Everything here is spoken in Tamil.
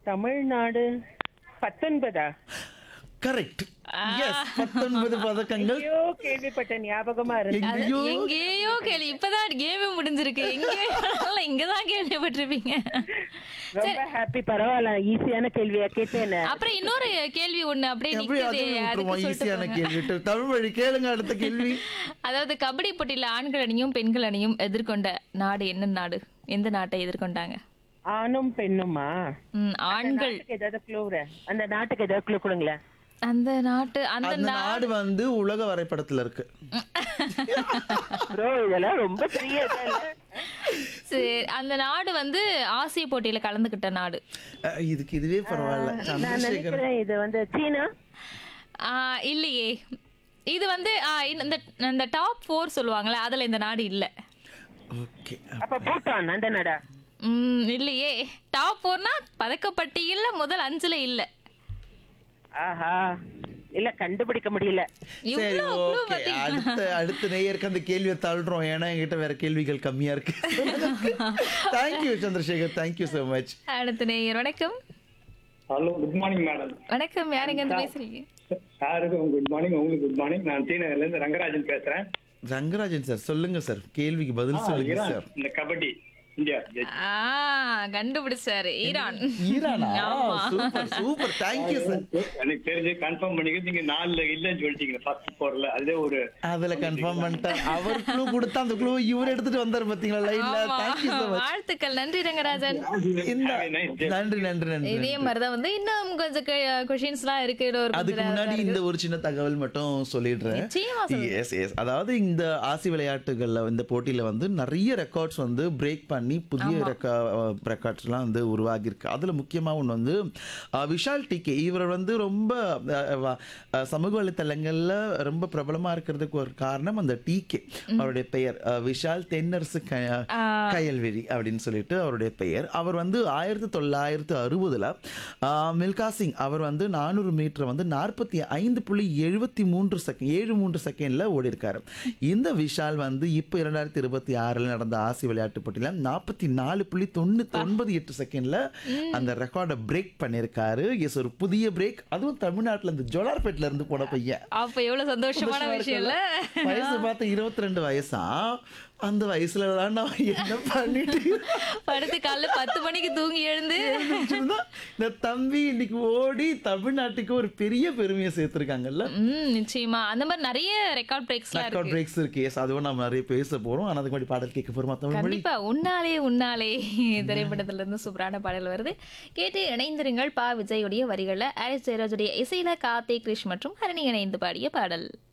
தமிழ்நாடு பத்தொன்பதா கரெக்ட் எஸ் பத்தொன்பது பதக்கங்கள் ஐயோ கேள்விப்பட்ட ஞாபகமா இருக்கு அது எங்கேயோ எங்கேயோ கேள்வி இப்பதான் கேமே முடிஞ்சிருக்கு எங்கேயோ இங்கதான் கேள்விப்பட்டிருப்பீங்க ரொம்ப ஹாப்பி பரவாயில்ல ஈஸியான கேள்வியா கேட்டேன் அப்புறம் இன்னொரு கேள்வி ஒண்ணு அப்படியே எப்படி நிக்குதே அது அதுக்கு விட்டுருவோம் சொல்லிட்டு ஈஸியான போங்க. கேள்வி விட்டு தமிழ் வழி கேளுங்க அடுத்த கேள்வி அதாவது கபடி போட்டியில ஆண்கள் அணியும் பெண்கள் அணியும் எதிர்கொண்ட நாடு என்ன நாடு எந்த நாட்டை எதிர்கொண்டாங்க ஆணும் பெண்ணுமா ம், ஆண்கள் நாட்டுக்கு ஏதாவது க்ளூ அந்த நாட்டுக்கு ஏதாவது க்ளூ கொடுங்களேன் அந்த நாட்டு அந்த அந்த நா- நாடு வந்து உலக வரைபடத்துல இருக்கு ப்ரோ இதெல்லாம் ரொம்ப பெரிய இதா இல்ல? சரி, அந்த நாடு வந்து ஆசிய போட்டியில கலந்துகிட்ட நாடு அஹ், இதுக்கு இதுவே பரவாயில்ல நான் சந்திரசேகர் நினைக்கிறேன் இது வந்து சீனா ஆ, இல்லையே இது வந்து ஆ, இந்த இந்த டாப் ஃபோர் சொல்லுவாங்கல்ல அதுல இந்த நாடு இல்ல ஓகே அப்ப பூட்டான் அந்த நாடா ம், இல்லையே டாப் ஃபோர்னா பதக்கப்பட்டியல்ல முதல் அஞ்சுல இல்ல ஆஹா இல்ல கண்டுபிடிக்க முடியல சரி இவ்ளோ clue ஓகே பாத்தீங்களா? அடுத்த அடுத்த நேயருக்கு அந்த கேள்வியை தள்ளுறோம் ஏன்னா என்கிட்ட வேற கேள்விகள் கம்மியா இருக்கு thank you Chandrasekhar thank you so much அடுத்த நேயர் வணக்கம் ஹலோ குட் மார்னிங் மேடம் வணக்கம் யாருங்க இருந்து பேசுறீங்க சாருக்கு குட் மார்னிங் உங்களுக்கு குட் மார்னிங் நான் சீனகர்ல இருந்து ரங்கராஜன் பேசுறேன் ரங்கராஜன் சார் சொல்லுங்க சார் கேள்விக்கு பதில் சொல்லுங்க ஈரான், சார் இந்த கபடி இந்தியா ஆ கண்டுபிடிச்சாரு ஈரான் ஈரானா ஆமா. சூப்பர் சூப்பர் தேங்க்யூ சார் எனக்கு தெரிஞ்சு கன்ஃபார்ம் பண்ணிக்க நீங்க நாலுல இல்லன்னு சொல்லிட்டீங்க ஃபர்ஸ்ட் போர்ல அதுல ஒரு அதுல கன்ஃபார்ம் பண்ணிட்டேன் அவர் க்ளூ கொடுத்தா அந்த க்ளூ இவர் எடுத்துட்டு வந்தாரு பாத்தீங்களா லைன்ல ஆமா. தேங்க்யூ so மச் வாழ்த்துக்கள் நன்றி ரங்கராஜன் இந்த Have a nice day. நன்றி நன்றி நன்றி இதே மாதிரிதான் வந்து இன்னும் கொஞ்சம் கொஷின்ஸ் எல்லாம் இருக்கு இன்னும் ஒரு அதுக்கு கொஞ்சம் முன்னாடி இந்த ஒரு சின்ன தகவல் மட்டும் சொல்லிடுறேன் நிச்சயமா சொல்லுங்க. எஸ் எஸ் அதாவது இந்த ஆசிய விளையாட்டுகள்ல இந்த போட்டியில வந்து நிறைய ரெக்கார்ட்ஸ் வந்து பிரேக் பண்ணி புதிய ரெக்கார்ட்ஸ்லாம் வந்து உருவாகியிருக்கு அதுல முக்கியமா ஒன்று வந்து அஹ், விஷால் டிகே இவர் வந்து ரொம்ப அஹ், வ- அஹ், சமூக வலைத்தளங்கள்ல ரொம்ப பிரபலமா இருக்கிறதுக்கு ஒரு காரணம் அந்த டிகே அவருடைய பெயர் அஹ், விஷால் தென்னரசு க- கயல்வெளி அப்படின்னு சொல்லிட்டு அவருடைய பெயர் அவர் வந்து ஆயிரத்தி தொள்ளாயிரத்து அறுபதுல மில்கா சிங் அவர் வந்து நானூறு மீட்டர் வந்து நாற்பத்தி ஐந்து புள்ளி எழுபத்தி மூன்று செகண்ட் ஏழு மூன்று செகண்ட்ல ஓடி இருக்காரு இந்த விஷால் வந்து இப்போ இரண்டாயிரத்தி இருபத்தி ஆறில் நடந்த ஆசிய விளையாட்டு போட்டியில நாற்பத்தி நாலு புள்ளி தொண்ணூத்தி ஒன்பது எட்டு செகண்ட்ல அந்த ரெக்கார்டை பிரேக் பண்ணியிருக்காரு எஸ் ஒரு புதிய பிரேக் அதுவும் தமிழ்நாட்டுல இந்த ஜோலார்பேட்ல இருந்து போன பையன் அப்ப எவ்வளவு சந்தோஷமான சந்தோஷமா விஷயம் இல்ல இருக்குல்ல? வயசு பார்த்து இருபத்தி ரெண்டு வயசா அந்த வயசுல தான் நான் என்ன பண்ணிட்டு படுத்து காலைல பத்து மணிக்கு தூங்கி எழுந்து இருந்திருந்தா, இந்த தம்பி இன்னைக்கு ஓடி தமிழ்நாட்டுக்கு ஒரு பெரிய பெருமையை சேர்த்திருக்காங்கல்ல ம் நிச்சயமா அந்த மாதிரி நிறைய ரெக்கார்ட் பிரேக்ஸ்லாம் ரெக்கார்ட் இருக்கு பிரேக்ஸ் இருக்கு எஸ் அதுவும் நம்ம நிறைய பேச போறோம் ஆனா அதுக்கு முன்னாடி பாடல் கேட்க போறோம் தமிழ் மொழி கண்டிப்பா உன்னாலே உன்னாலே திரைப்படத்துல இருந்து சூப்பரான பாடல் வருது கேட்டு இணைந்திருங்கள் பா விஜயுடைய வரிகள்ல ஆரிஸ் ஜெயராஜுடைய இசையில கார்த்திக் கிரிஷ் மற்றும் ஹரணி இணைந்து பாடிய பாடல்